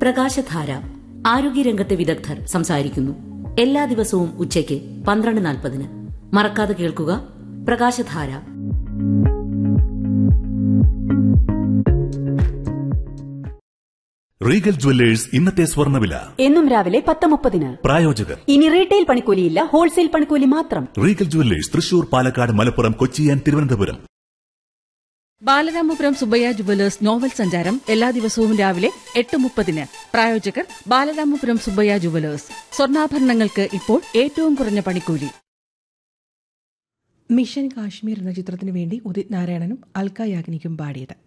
പ്രകാശധാര ആരോഗ്യരംഗത്തെ വിദഗ്ധർ സംസാരിക്കുന്നു എല്ലാ ദിവസവും ഉച്ചയ്ക്ക് പന്ത്രണ്ട് നാൽപ്പതിന് മറക്കാതെ കേൾക്കുക പ്രകാശധാര റീഗൽ ജുവല്ലേഴ്സ് ഇന്നത്തെ സ്വർണ്ണവില എന്നും രാവിലെ പത്ത് മുപ്പതിന് പ്രായോജകർ ഇനി റീറ്റെയിൽ പണിക്കൂലിയില്ല ഹോൾസെയിൽ പണിക്കൂലി മാത്രം Regal jewellers Thrissur Palakkad Malappuram Kochi and Thiruvananthapuram Balaramapuram Subayya jewellers novel സഞ്ചാരം എല്ലാ ദിവസവും രാവിലെ എട്ട് മുപ്പതിന് പ്രായോജകർ ബാലരാമപുരം സുബയ്യ ജുവലേഴ്സ് സ്വർണ്ണാഭരണങ്ങൾക്ക് ഇപ്പോൾ ഏറ്റവും കുറഞ്ഞ പണിക്കൂലി മിഷൻ കാശ്മീർ എന്ന ചിത്രത്തിനു വേണ്ടി ഉദിത് നാരായണനും അൽക്ക യാഗ്നിക്കും പാടിയത്